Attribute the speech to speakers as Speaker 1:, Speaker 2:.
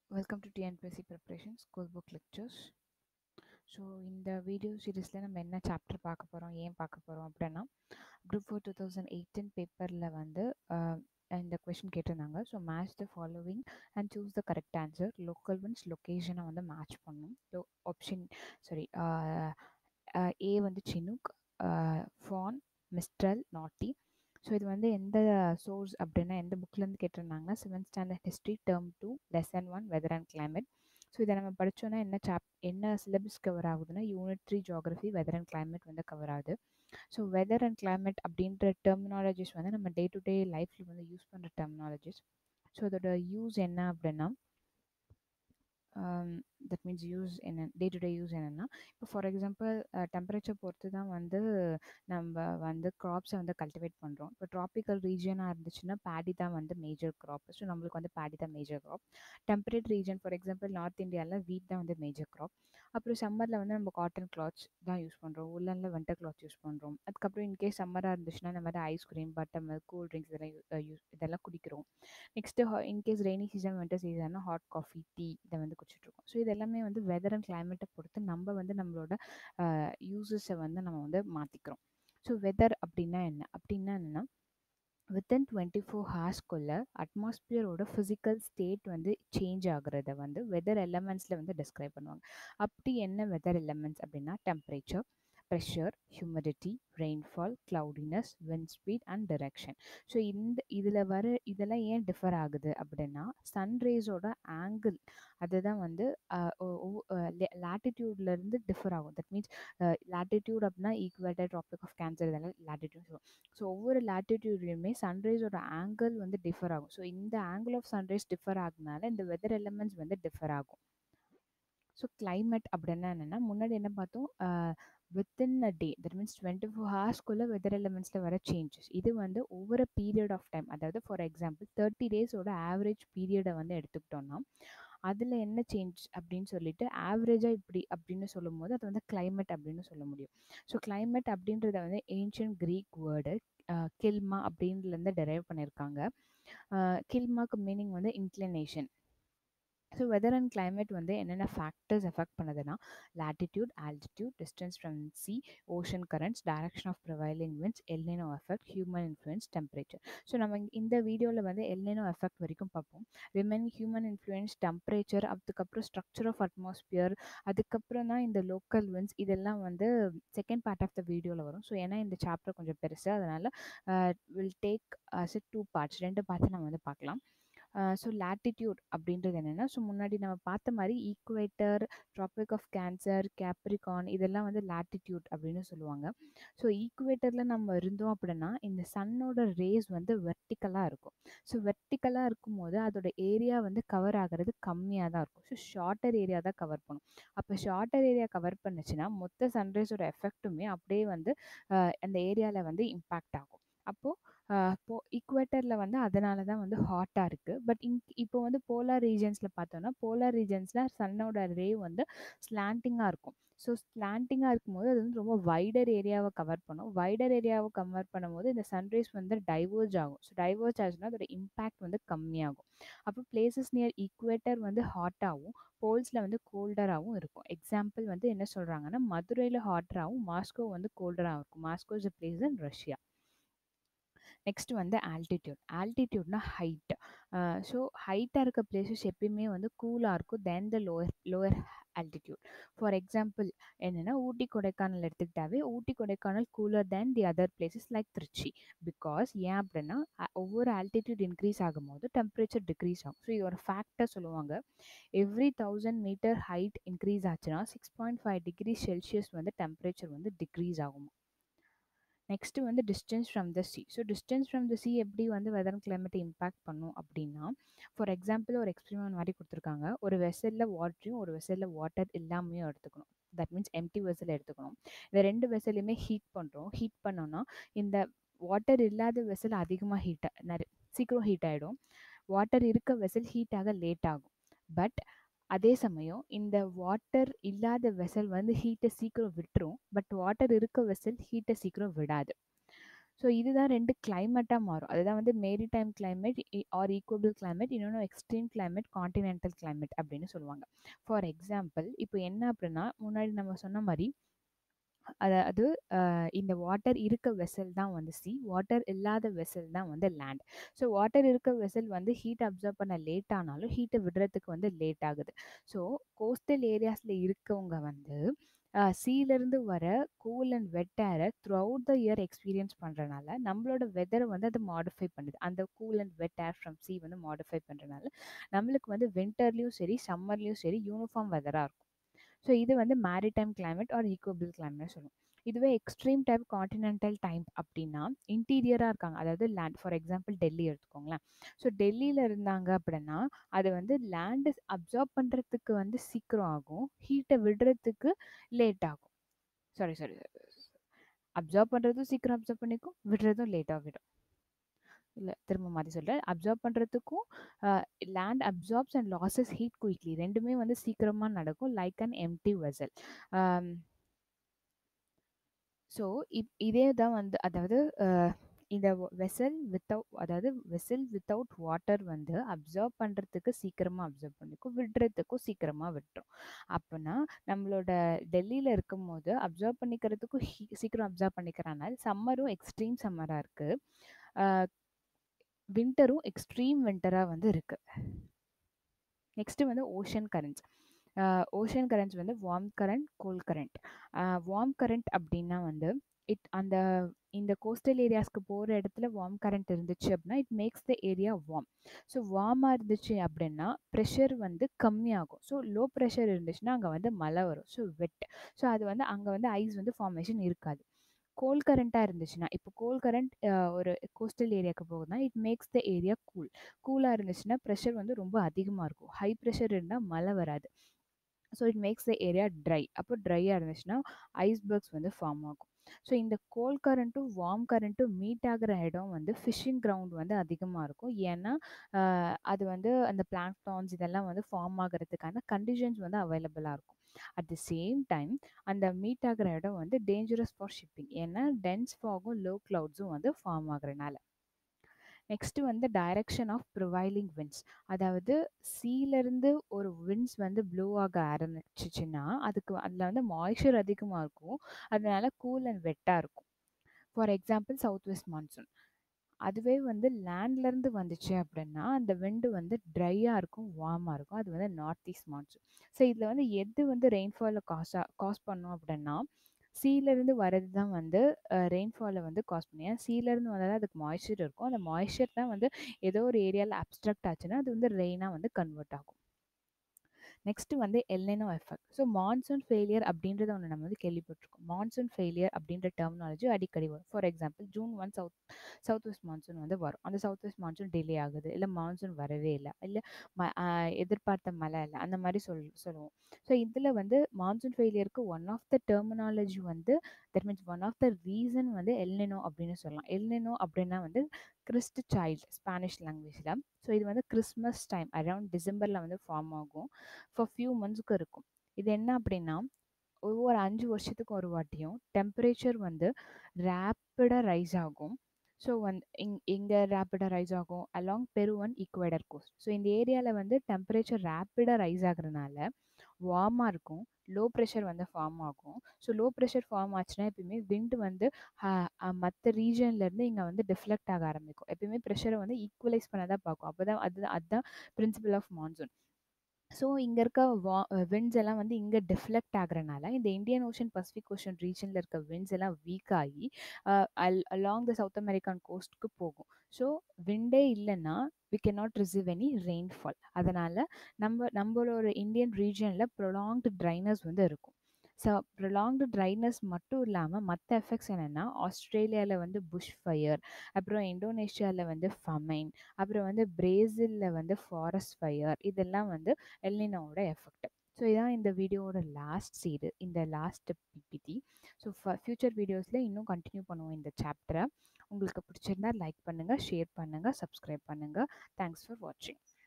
Speaker 1: welcome to TNPSC preparation school book lectures so இந்த video சீரீஸில் நம்ம என்ன சாப்டர் பார்க்க போகிறோம் ஏன் பார்க்க போகிறோம் அப்படின்னா group four two thousand eighteen பேப்பரில் வந்து ஆஹ், இந்த கொஷின் கேட்டிருந்தாங்க so match the following and choose the correct answer local ones லொக்கேஷனை வந்து மேட்ச் பண்ணும் ஸோ ஆப்ஷன் சாரி ஏ வந்து சினுக் ஃபான் மிஸ்ட்ரல் நாட்டி ஸோ இது வந்து எந்த சோர்ஸ் அப்படின்னா எந்த புக்லேருந்து கேட்டிருந்தாங்கன்னா seventh standard history term two lesson one weather and climate so இதை நம்ம படிச்சோன்னா என்ன சாப் என்ன சிலபஸ் கவர் ஆகுதுன்னா unit three geography weather and climate வந்து கவர் ஆகுது ஸோ வெதர் அண்ட் climate அப்படின்ற டெர்மினாலஜிஸ் வந்து நம்ம டே டு டே லைஃப்பில் வந்து யூஸ் பண்ணுற டெர்மினாலஜிஸ் ஸோ அதோட யூஸ் என்ன அப்படின்னா தட் மீன்ஸ் யூஸ் என்ன டே டு டே யூஸ் என்னென்னா இப்போ ஃபார் எக்ஸாம்பிள் டெம்பரேச்சர் பொறுத்து தான் வந்து நம்ம வந்து க்ராப்ஸை வந்து கல்டிவேட் பண்ணுறோம் இப்போ ட்ராபிக்கல் ரீஜனாக இருந்துச்சுன்னா பேடி தான் வந்து மேஜர் க்ராப் ஸோ நம்மளுக்கு வந்து பேடி தான் major crop temperate region for example north இந்தியாவில் வீட் தான் வந்து மேஜர் க்ராப் அப்புறம் சம்மரில் வந்து நம்ம காட்டன் கிளாத்ஸ் தான் யூஸ் பண்ணுறோம் உள்ளனில் வின்டர் கிளாத்ஸ் யூஸ் பண்ணுறோம் அதுக்கப்புறம் இன்கேஸ் சம்மராக இருந்துச்சுன்னா இந்த மாதிரி ice cream buttermilk cool drinks இதெல்லாம் யூஸ் இதெல்லாம் குடிக்கிறோம் next in case rainy season winter சீசன்னா ஹாட் காஃபி டீ இதை வந்து குடிச்சிட்ருக்கோம் ஸோ இது எல்லாமே வந்து வெதர் அண்ட் கிளைமேட்டை பொறுத்து நம்ம வந்து நம்மளோட யூசஸை வந்து நம்ம வந்து மாற்றிக்கிறோம் ஸோ வெதர் அப்படின்னா என்ன அப்படின்னா என்னென்னா வித்தின் டுவெண்ட்டி ஃபோர் ஹார்ஸ்க்குள்ளே அட்மாஸ்பியரோட ஃபிசிக்கல் ஸ்டேட் வந்து சேஞ்ச் ஆகுறத வந்து வெதர் எலமெண்ட்ஸில் வந்து டிஸ்கிரைப் பண்ணுவாங்க அப்படி என்ன வெதர் எலமெண்ட்ஸ் அப்படின்னா temperature pressure humidity rainfall cloudiness wind speed and direction so இந்த இதில் வர இதெல்லாம் ஏன் டிஃபர் ஆகுது அப்படின்னா சன்ரேஸோட ஆங்கிள் அதுதான் வந்து லேட்டிடியூட்லேருந்து டிஃபர் ஆகும் தட் மீன்ஸ் லேட்டிடியூட் அப்படின்னா ஈக்குவேட்டர் ட்ராபிக் ஆஃப் கேன்சர் இதெல்லாம் லேட்டிடியூட் சொல்லுவோம் ஸோ ஒவ்வொரு லேட்டிடியூட்லையுமே சன்ரைஸோட ஆங்கிள் வந்து டிஃபர் ஆகும் ஸோ இந்த ஆங்கிள் ஆஃப் சன்ரைஸ் டிஃபர் ஆகுனால இந்த வெதர் எலமெண்ட்ஸ் வந்து டிஃபர் ஆகும் ஸோ climate அப்படின்னா என்னென்னா முன்னாடி என்ன பார்த்தோம் within a day that means twenty four ஹவர்ஸ்க்குள்ளே வெதர் எலமெண்ட்ஸில் வர சேஞ்சஸ் இது வந்து ஒவ்வொரு பீரியட் ஆஃப் டைம் அதாவது ஃபார் எக்ஸாம்பிள் தேர்ட்டி டேஸோட ஆவரேஜ் பீரியடை வந்து எடுத்துக்கிட்டோம்னா அதில் என்ன சேஞ்ச் அப்படின்னு சொல்லிட்டு ஆவரேஜாக இப்படி அப்படின்னு சொல்லும் போது அது வந்து climate அப்படின்னு சொல்ல முடியும் ஸோ climate அப்படின்றத வந்து ஏன்ஷியன் க்ரீக் வேர்டு கில்மா அப்படின்றதுலேருந்து டெரைவ் பண்ணியிருக்காங்க கில்மாக்கு மீனிங் வந்து inclination so weather and climate வந்து என்னென்ன ஃபேக்டர்ஸ் எஃபெக்ட் பண்ணுதுன்னா latitude altitude distance from sea ocean currents direction of prevailing winds El Nino effect human influence temperature so நம்ம இங்க- இந்த வீடியோவில் வந்து எல்னினோ எஃபெக்ட் வரைக்கும் பார்ப்போம் ரிமைன் ஹியூமன் இன்ஃப்ளூயன்ஸ் டெம்பரேச்சர் அதுக்கப்புறம் ஸ்ட்ரக்சர் ஆஃப் அட்மாஸ்பியர் அதுக்கப்புறம் தான் இந்த லோக்கல் winds இதெல்லாம் வந்து செகண்ட் பார்ட் ஆஃப் த வீடியோவில் வரும் ஸோ ஏன்னா இந்த சாப்டர் கொஞ்சம் பெருசு அதனால் will take us two parts ரெண்டு பார்ட்ஸ் நம்ம வந்து பார்க்கலாம் ஸோ latitude அப்படின்றது என்னென்னா ஸோ முன்னாடி நம்ம பார்த்த மாதிரி equator tropic of cancer capricorn இதெல்லாம் வந்து latitude அப்படின்னு சொல்லுவாங்க ஸோ ஈக்குவேட்டரில் நம்ம இருந்தோம் அப்படின்னா இந்த சன்னோட ரேஸ் வந்து வெர்டிக்கலாக இருக்கும் ஸோ வெர்டிக்கலாக இருக்கும்போது அதோட ஏரியா வந்து கவர் ஆகிறது கம்மியாக தான் இருக்கும் ஸோ ஷார்ட்டர் ஏரியா தான் கவர் பண்ணும் அப்போ ஷார்ட்டர் ஏரியா கவர் பண்ணுச்சுன்னா மொத்த சன்ரைஸோட எஃபெக்ட்டுமே அப்படியே வந்து அஹ், அந்த ஏரியாவில் வந்து இம்பேக்ட் ஆகும் அப்போது இப்போ ஈக்குவேட்டரில் வந்து அதனால தான் வந்து ஹாட்டாக இருக்குது பட் இங் இப்போ வந்து போலார் ரீஜன்ஸில் பார்த்தோன்னா போலார் ரீஜன்ஸில் சன்னோட ரே வந்து ஸ்லாண்டிங்காக இருக்கும் ஸோ ஸ்லாண்டிங்காக இருக்கும்போது அது வந்து ரொம்ப வைடர் ஏரியாவை கவர் பண்ணும் வைடர் ஏரியாவை கவர் பண்ணும்போது இந்த சன்ரைஸ் வந்து டைவர்ஜ் ஆகும் ஸோ டைவர்ஜ் ஆச்சுன்னா அதோட இம்பேக்ட் வந்து கம்மியாகும் அப்போ பிளேசஸ் நியர் ஈக்குவேட்டர் வந்து ஹாட்டாகவும் போல்ஸில் வந்து கோல்டராகவும் இருக்கும் எக்ஸாம்பிள் வந்து என்ன சொல்கிறாங்கன்னா மதுரையில் ஹாட்டராகவும் மாஸ்கோ வந்து கோல்டராகவும் இருக்கும் Moscow is a place in Russia next வந்து ஆல்டிடியூட் ஆல்டிடியூட்னா ஹைட் ஸோ ஹைட்டாக இருக்க பிளேசஸ் எப்பயுமே வந்து கூலாக இருக்கும் then the lower lower altitude for example என்னென்னா ஊட்டி கொடைக்கானல் எடுத்துக்கிட்டாவே Ooty Kodaikanal cooler than the other places like Trichy because ஏன் அப்படின்னா அ- ஒவ்வொரு ஆல்டிடியூட் இன்க்ரீஸ் ஆகும்போது டெம்பரேச்சர் டிக்ரீஸ் ஆகும் ஸோ இது ஒரு ஃபேக்டர் சொல்லுவாங்க every thousand metre height increase ஆச்சுன்னா six point five degree Celsius வந்து டெம்பரேச்சர் வந்து டிக்ரீஸ் ஆகும் நெக்ஸ்ட் வந்து distance from the sea so distance from the sea எப்படி வந்து வெதர் கிளைமேட்டை இம்பாக்ட் பண்ணும் அப்படின்னா ஃபார் எக்ஸாம்பிள் ஒரு எக்ஸ்பெரிமெண்ட் மாதிரி கொடுத்துருக்காங்க ஒரு வெசலில் வாட்டரையும் ஒரு வெசலில் வாட்டர் இல்லாமையும் எடுத்துக்கணும் தட் மீன்ஸ் எம்டி வெசல் எடுத்துக்கணும் இந்த ரெண்டு வெசலையுமே ஹீட் பண்ணுறோம் ஹீட் பண்ணோன்னா இந்த வாட்டர் இல்லாத வெசல் அதிகமாக ஹீட் நிறைய சீக்கிரம் ஹீட் ஆகிடும் வாட்டர் இருக்க வெசல் ஹீட் ஆக லேட் ஆகும் பட் அதே சமயம் இந்த வாட்டர் இல்லாத வெசல் வந்து ஹீட்டை சீக்கிரம் விட்டுரும் பட் வாட்டர் இருக்க வெசல் ஹீட்டை சீக்கிரம் விடாது ஸோ இதுதான் ரெண்டு கிளைமேட்டாக மாறும் அதுதான் வந்து maritime climate or equable climate இன்னொன்று எக்ஸ்ட்ரீம் கிளைமேட் காண்டினென்டல் கிளைமேட் அப்படின்னு சொல்லுவாங்க ஃபார் எக்ஸாம்பிள் இப்போ என்ன அப்படின்னா முன்னாடி நம்ம சொன்ன மாதிரி அதாவது இந்த வாட்டர் இருக்க வெசல் தான் வந்து சி வாட்டர் இல்லாத வெசல் தான் வந்து லேண்ட் ஸோ வாட்டர் இருக்க வெசல் வந்து ஹீட் அப்சர்வ் பண்ண லேட் ஆனாலும் ஹீட்டை விடுறதுக்கு வந்து லேட் ஆகுது ஸோ கோஸ்டல் ஏரியாஸில் இருக்கவங்க வந்து சீலேருந்து வர கூல் அண்ட் வெட் ஏரை throughout the year experience பண்ணுறனால நம்மளோட வெதரை வந்து அதை மாடிஃபை பண்ணுது அந்த cool and wet air from sea வந்து மாடிஃபை பண்ணுறனால நம்மளுக்கு வந்து வின்டர்லேயும் சரி சம்மர்லேயும் சரி யூனிஃபார்ம் வெதராக இருக்கும் ஸோ இது வந்து maritime climate or equable climate சொல்லுவோம் இதுவே எக்ஸ்ட்ரீம் டைப் காண்டினென்டல் டைம் அப்படின்னா இன்டீரியராக இருக்காங்க அதாவது லேண்ட் ஃபார் எக்ஸாம்பிள் டெல்லி எடுத்துக்கோங்களேன் ஸோ டெல்லியில் இருந்தாங்க அப்படின்னா அது வந்து லேண்டு அப்சார்ப் பண்ணுறதுக்கு வந்து சீக்கிரம் ஆகும் ஹீட்டை விடுறதுக்கு லேட் ஆகும் சாரி சாரி அப்சார்ப் பண்ணுறதும் சீக்கிரம் அப்சர்வ் பண்ணிக்கும் விடுறதும் லேட்டாக விடும் இல்லை திரும்ப மாதிரி சொல்கிறேன் அப்சார்ப் பண்ணுறதுக்கும் land absorbs and losses heat quickly ரெண்டுமே வந்து சீக்கிரமாக நடக்கும் like an empty vessel so if இதே தான் வந்து அதாவது இந்த வெசல் வித்தவுட் அதாவது வெசல் வித்தவுட் வாட்டர் வந்து அப்சர்வ் பண்ணுறதுக்கு சீக்கிரமாக அப்சர்வ் பண்ணிக்கும் விடுறதுக்கும் சீக்கிரமாக விட்டுரும் அப்போனா நம்மளோட டெல்லியில் இருக்கும் போது அப்சர்வ் பண்ணிக்கிறதுக்கும் சீக்கிரம் அப்சர்வ் பண்ணிக்கிறனால சம்மரும் எக்ஸ்ட்ரீம் சம்மராக இருக்குது வின்டரும் எக்ஸ்ட்ரீம் வின்டராக வந்து இருக்குது நெக்ஸ்ட்டு வந்து ஓஷன் கரண்ட்ஸ் ஓஷன் கரண்ட்ஸ் வந்து warm current cold current warm current அப்படின்னா வந்து இட் அந்த இந்த கோஸ்டல் ஏரியாஸ்க்கு போகிற இடத்துல வார்ம் கரண்ட் இருந்துச்சு அப்படின்னா it makes the area warm so வார்மாக இருந்துச்சு அப்படின்னா ப்ரெஷர் வந்து கம்மியாகும் ஸோ லோ ப்ரெஷர் இருந்துச்சுன்னா அங்கே வந்து மழை வரும் ஸோ வெட் ஸோ அது வந்து அங்கே வந்து ஐஸ் வந்து ஃபார்மேஷன் இருக்காது கோல் கரண்ட்டாக இருந்துச்சுன்னா இப்போ கோல் கரண்ட் ஒரு கோஸ்டல் ஏரியாவுக்கு போகுதுன்னா it makes the area cool கூலாக இருந்துச்சுன்னா ப்ரெஷர் வந்து ரொம்ப அதிகமாக இருக்கும் ஹை ப்ரெஷர் இருந்தால் மழை வராது so it makes the area dry அப்போ ட்ரையாக இருந்துச்சுன்னா ஐஸ்பர்க்ஸ் வந்து ஃபார்ம் ஆகும் ஸோ இந்த கோல் கரண்ட்டும் வார்ம் கரண்ட்டும் மீட் ஆகிற இடம் வந்து ஃபிஷ்ஷிங் கிரவுண்ட் வந்து அதிகமாக இருக்கும் ஏன்னா அது வந்து அந்த பிளான்டான்ஸ் இதெல்லாம் வந்து ஃபார்ம் ஆகிறதுக்கான கண்டிஷன்ஸ் வந்து அவைலபிளாக இருக்கும் அட் தி சேம் டைம் அந்த மீட் ஆகிற இடம் வந்து டேஞ்சரஸ் ஃபார் ஷிப்பிங் ஏன்னா டென்ஸ் ஃபாகும் லோ க்ளவுட்ஸும் வந்து ஃபார்ம் ஆகுறனால நெக்ஸ்ட்டு வந்து டைரக்ஷன் ஆஃப் ப்ரொவைலிங் விண்ட்ஸ் அதாவது சீலேருந்து ஒரு விண்ட்ஸ் வந்து ப்ளூ ஆக ஆரம்பிச்சிச்சுன்னா அதுக்கு அதில் வந்து மாய்ச்சர் அதிகமாக இருக்கும் அதனால கூல் அண்ட் வெட்டாக இருக்கும் for example south west monsoon அதுவே வந்து லேண்ட்லேருந்து வந்துச்சு அப்படின்னா அந்த விண்டு வந்து ட்ரையாக இருக்கும் வார்மாக இருக்கும் அது வந்து நார்த் ஈஸ்ட் மான்சூன் ஸோ இதில் வந்து எது வந்து ரெயின்ஃபாலை காஸாக காஸ் பண்ணும் அப்படின்னா சீலேருந்து வர்றது தான் வந்து ரெயின்ஃபாலை வந்து காஸ் பண்ணும் ஏன்னா சீலேருந்து வந்தால் தான் அதுக்கு மாய்ச்சர் இருக்கும் அந்த மாய்ச்சர் தான் வந்து ஏதோ ஒரு ஏரியாவில் அப்ட்ராக்ட் ஆச்சுன்னா அது வந்து ரெயினாக வந்து கன்வெர்ட் ஆகும் நெக்ஸ்ட் வந்து El Nino effect so monsoon failure அப்படின்றத ஒன்று நம்ம வந்து கேள்விப்பட்டிருக்கோம் மான்சூன் ஃபெயிலியர் அப்படின்ற டெர்மினாலஜி அடிக்கடி வரும் for example June one south south west monsoon வந்து வரும் அந்த சவுத் வெஸ்ட் மான்சூன் டிலே ஆகுது இல்லை மான்சூன் வரவே இல்லை இல்லை ம எதிர்பார்த்த மழை இல்லை அந்த மாதிரி சொல் சொல்லுவோம் ஸோ இதில் வந்து மான்சூன் ஃபெயிலியருக்கு ஒன் ஆஃப் த டெர்மினாலஜி வந்து that means one of the reason வந்து எல்னினோ அப்படின்னு சொல்லலாம் எல்னினோ அப்படின்னா வந்து கிறிஸ்ட் சைல்டு ஸ்பானிஷ் லாங்குவேஜில் ஸோ இது வந்து கிறிஸ்மஸ் டைம் அரவுண்ட் டிசம்பரில் வந்து ஃபார்ம் ஆகும் ஃபார் ஃபியூ மந்த்ஸ்க்கு இருக்கும் இது என்ன அப்படின்னா ஒவ்வொரு அஞ்சு வருஷத்துக்கு ஒரு வாட்டியும் டெம்பரேச்சர் வந்து ரேப்பிடாக ரைஸ் ஆகும் ஸோ வந்து இங் இங்கே ரேப்பிடாக ரைஸ் ஆகும் along Peruvian Ecuador coast so இந்த ஏரியாவில் வந்து டெம்பரேச்சர் ரேப்பிடாக ரைஸ் ஆகுறதுனால வார்மாக இருக்கும் லோ ப்ரெஷர் வந்து ஃபார்ம் ஆகும் ஸோ லோ ப்ரெஷர் ஃபார்ம் ஆச்சுன்னா எப்பயுமே விண்டு வந்து மற்ற ரீஜன்லேருந்து இங்கே வந்து டிஃப்ளெக்ட் ஆக ஆரம்பிக்கும் எப்பயுமே ப்ரெஷரை வந்து ஈக்குவலைஸ் பண்ண தான் பார்க்கும் அப்போ தான் அது அதுதான் பிரின்சிபல் ஆஃப் மான்சூன் ஸோ இங்கே இருக்க வா விண்ட்ஸ் எல்லாம் வந்து இங்கே டிஃப்ளெக்ட் ஆகுறனால இந்த இந்தியன் ஓஷன் பசிபிக் ஓஷன் ரீஜனில் இருக்க விண்ட்ஸ் எல்லாம் வீக் ஆகி அல் அலாங் த சவுத் அமெரிக்கன் கோஸ்ட்க்கு போகும் ஸோ விண்டே இல்லைன்னா we cannot receive any rainfall அதனால் நம்ம நம்மளோட இந்தியன் ரீஜனில் ப்ரொலாங்டு ட்ரைனஸ் வந்து இருக்கும் ஸோ ப்ரொலாங்டு ட்ரைனஸ் மட்டும் இல்லாமல் மற்ற எஃபெக்ட்ஸ் என்னென்னா ஆஸ்திரேலியாவில் வந்து புஷ் ஃபயர் அப்புறம் இந்தோனேஷியாவில் வந்து ஃபமைன் அப்புறம் வந்து பிரேசிலில் வந்து ஃபாரஸ்ட் ஃபயர் இதெல்லாம் வந்து எல்லினோட எஃபெக்ட் ஸோ இதான் இந்த வீடியோவோட லாஸ்ட் சீடு இந்த லாஸ்ட் பிபிடி ஸோ ஃபியூச்சர் வீடியோஸில் இன்னும் கண்டினியூ பண்ணுவோம் இந்த சாப்டரை உங்களுக்கு பிடிச்சிருந்தா லைக் பண்ணுங்கள் ஷேர் பண்ணுங்கள் சப்ஸ்கிரைப் பண்ணுங்கள் தேங்க்ஸ் ஃபார் வாட்சிங்